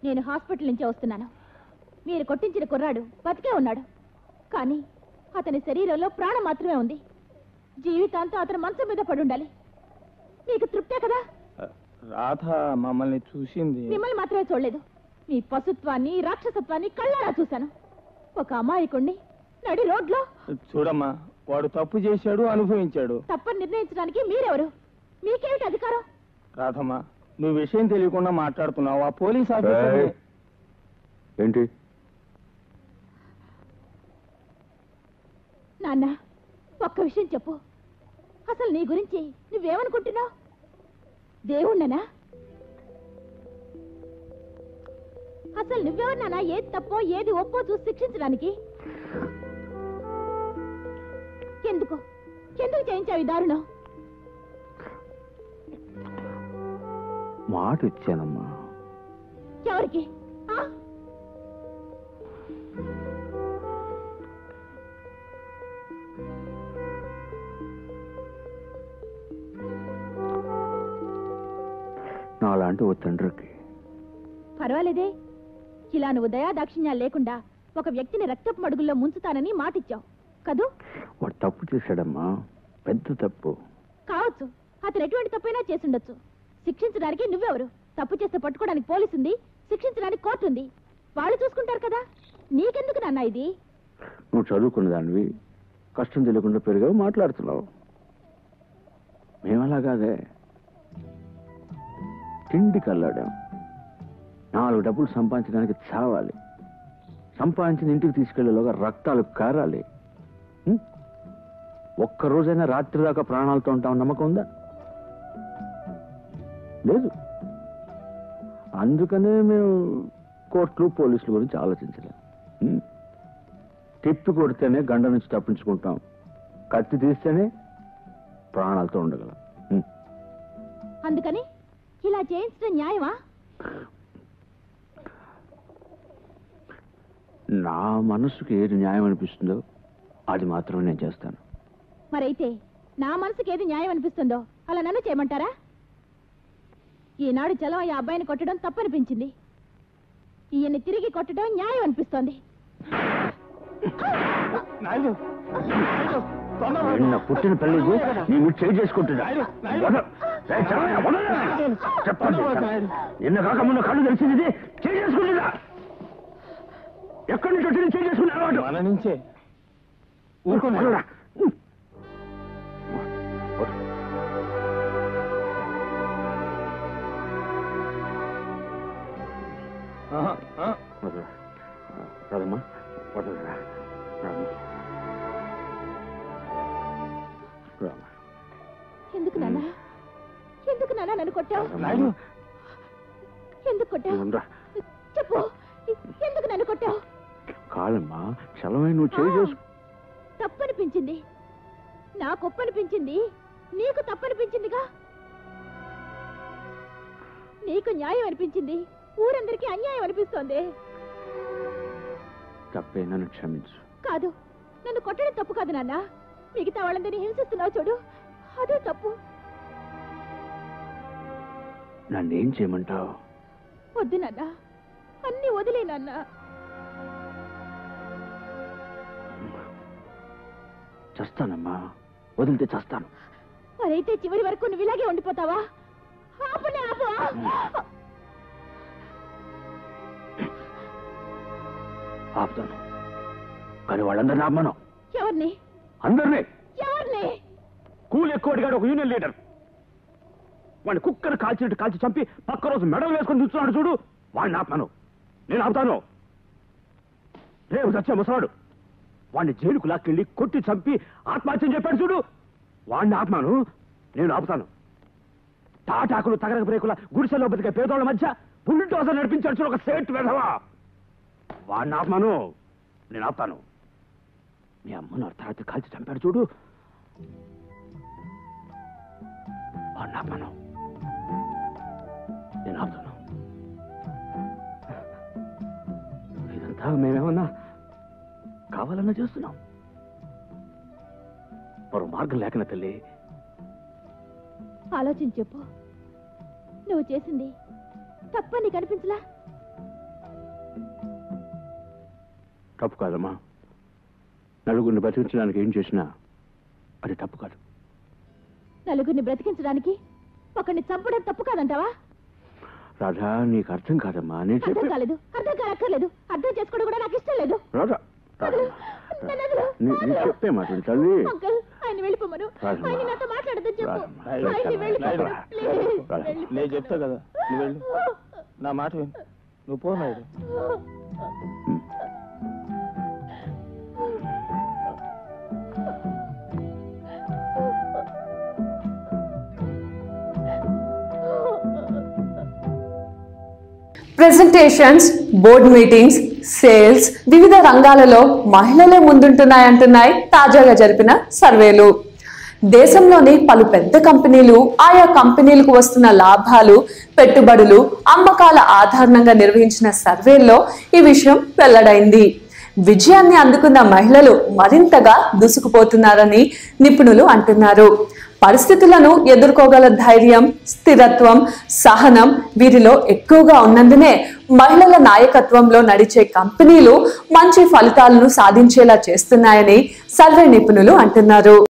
నేను హాస్పిటల్ నుంచి వస్తున్నాను మీరు కొట్టించిన కుర్రాడు బతికే ఉన్నాడు కానీ అతని శరీరంలో ప్రాణం మాత్రమే ఉంది జీవితాంతం అతను మంచం మీద పడి ఉండాలి మీకు తృప్తే కదా రాధ మమ్మల్ని చూసింది మిమ్మల్ని మాత్రమే చూడలేదు మీ పశుత్వాన్ని రాక్షసత్వాన్ని కళ్ళారా చూశాను ఒక అమాయకుణ్ణి నడి రోడ్లో చూడమ్మా వాడు తప్పు చేశాడు అనుభవించాడు తప్పని నిర్ణయించడానికి మీరెవరు మీకేమిటి అధికారం రాధమ్మ నువ్వు విషయం తెలియకుండా మాట్లాడుతున్నావు ఆ పోలీస్ ఆఫీసర్ ఏయ్. ఏంటి నాన్న ఒక్క విషయం చెప్పు అసలు నీ గురించి నువ్వేమనుకుంటున్నావు దేవుణ్ణనా అసలు నువ్వెవరినానా ఏది తప్పో ఏది ఒప్పో చూసి శిక్షించడానికి ఎందుకు ఎందుకు చేయించావు ఈ దారుణం మాట ఇచ్చానమ్మా ఎవరికి ఆ? నాలాంటి ఓ తండ్రికి పర్వాలేదే ఇలా నువ్వు దయా దాక్షిణ్యాలు లేకుండా ఒక వ్యక్తిని రక్తపు మడుగుల్లో ముంచుతానని మాటిచ్చావు కదూ వాడు తప్పు చేశాడమ్మా పెద్ద తప్పు కావచ్చు అతను ఎటువంటి తప్పైనా చేసుండొచ్చు శిక్షించడానికి నువ్వెవరు తప్పు చేస్తే పట్టుకోవడానికి పోలీసు ఉంది శిక్షించడానికి కోర్టు ఉంది వాళ్ళు చూసుకుంటారు కదా నీకెందుకు నాన్న ఇది నువ్వు చదువుకున్న దానివి కష్టం తెలియకుండా పెరిగావు మాట్లాడుతున్నావు మేమలా కాదే తిండికి అల్లాడాం నాలుగు డబ్బులు సంపాదించడానికి చావాలి సంపాదించిన ఇంటికి తీసుకెళ్లేలోగా రక్తాలు కారాలి ఉం? ఒక్క రోజైనా రాత్రి దాకా ప్రాణాలతో ఉంటాం నమ్మకం ఉందా లేదు అందుకనే మేము కోర్టులు పోలీసుల గురించి ఆలోచించలేం ఉం? తిప్పి కొడితేనే గండ నుంచి తప్పించుకుంటాం కత్తి తీస్తేనే ప్రాణాలతో ఉండగలం ఉం. అందుకని ఇలా చేయించడం న్యాయమా నా మనసుకి ఏది న్యాయం అనిపిస్తుందో అది మాత్రమే నేను చేస్తాను మరైతే నా మనసుకి ఏది న్యాయం అనిపిస్తుందో అలా నన్ను చేయమంటారా ఈనాడు చలం ఆ అబ్బాయిని కొట్టడం తప్పనిపించింది ఈయన్ని తిరిగి కొట్టడం న్యాయం అనిపిస్తోంది నాయుడు నాయుడు, తొందరగా రా. నిన్న పుట్టిన పెళ్లి నీ మీరు చేయి చేసుకుంటున్నా వద- ఏయ్, చెప్పండి, వదలరా. చెప్పండి నిన్న కాక మొన్న కళ్ళు తెలిసింది ఇది. చేయి చేసుకుంటుందా ఎక్కడి నుంచి వచ్చింది చేయి చేసుకునే అలవాటు మన నుంచే ఊరుకో వదలరా. ఆహా, ఆ. వదలరా. రాదమ్మా వదలరా రాదమ్మా రామ్మా. ఎందుకు నాన్న ఎందుకు నాన్న నన్ను కొట్టావు నాయుడు ఎందుకు కొట్టావు ఉండరా. చెప్పు ఎందుకు నన్ను కొట్టావు కాదమ్మా చలమై నువ్వు చేయి చేసుకు తప్పనిపించింది నాకు ఒప్పనిపించింది నీకు తప్పనిపించిందిగా నీకు న్యాయం అనిపించింది ఊరందరికీ అన్యాయం అనిపిస్తోంది తప్పే నన్ను క్షమించు కాదు నన్ను కొట్టడం తప్పు కాదు నాన్న మిగతా వాళ్ళందరినీ హింసిస్తున్నావు చూడు అదే తప్పు నన్ను ఏం చేయమంటావు వద్దు నాన్న అన్ని వదిలే నాన్న చస్తానమ్మా వదిలితే చస్తాను మరైతే చివరి వరకు నువ్వు ఇలాగే ఉండిపోతావా ఆపనే ఆపు ఆపుతాను కానీ వాళ్ళందరినీ ఆపమను ఎవరిని అందరినీ ఎవరిని కూలి ఎక్కువ అడిగాడు ఒక యూనియన్ లీడర్ వాడిని కుక్కను కాల్చినట్టు కాల్చి చంపి పక్క రోజు మెడలు వేసుకొని చూస్తున్నాడు చూడు వాడిని ఆపమను నేను ఆపుతాను రేపు సత్య ముసవాడు వాడిని జైలుకు లాక్కెళ్ళి కొట్టి చంపి ఆత్మహత్యం చెప్పాడు చూడు వాడిని ఆపమాను నేను ఆపుతాను తాటాకులు తగరక బ్రేకుల గుడిసెలో బతికే పేదోళ్ళ మధ్య బుల్డోజర్ నడిపించాడు చూడు ఒక సేట్ వెధవా వాడిని ఆపమాను నేను ఆపుతాను మీ అమ్మను అర్ధరాత్రి కాల్చి చంపాడు చూడు వాడిని ఆపమాను నేను ఆపుతాను ఇదంతా మేమేమన్నా కావాలన్నా చేస్తున్నాం మరో మార్గం లేకనా తల్లి ఆలోచించి చెప్పు నువ్వు చేసింది తప్పని కనిపించలా తప్పు కాదమ్మా నలుగురిని బతికించడానికి ఏం చేసినా అది తప్పు కాదు నలుగురిని బ్రతికించడానికి ఒకరిని చంపడం తప్పు కాదంటావా రాధా నీకు అర్థం కాదమ్మా నేను అర్థం చెప్పే కాలేదు అర్థం కానక్కర్లేదు అర్థం చేసుకోవడం కూడా నాకు ఇష్టం లేదు రాధా వదలు. రాధమ్మా, నన్ను వదలు. నీ- నీ వదలు. చెప్పే మాట విను తల్లి అంకుల్ ఆయన వెళ్ళిపోమను రాజమ్మా. ఆయన నాతో మాట్లాడదని చెప్పు రాజమ్మా. ఆయన వెళ్ళిపోమను రాజమ్మా. ప్లీజ్ రాజమ్మా. నేను చెప్తా కదా నువ్వు వెళ్ళు నా మాట విను నువ్వు పో Naidu presentations board meetings sales వివిధ రంగాలలో మహిళలే ముందుంటున్నాయంటున్నాయి తాజాగా జరిపిన సర్వేలు దేశంలోని పలు పెద్ద కంపెనీలు ఆయా కంపెనీలకు వస్తున్న లాభాలు పెట్టుబడులు అమ్మకాల ఆధారంగా నిర్వహించిన సర్వేల్లో ఈ విషయం వెల్లడైంది విజయాన్ని అందుకున్న మహిళలు మరింతగా దూసుకుపోతున్నారని నిపుణులు అంటున్నారు పరిస్థితులను ఎదుర్కోగల ధైర్యం స్థిరత్వం సహనం వీరిలో ఎక్కువగా ఉన్నందునే మహిళల నాయకత్వంలో నడిచే కంపెనీలు మంచి ఫలితాలను సాధించేలా చేస్తున్నాయని సర్వే నిపుణులు అంటున్నారు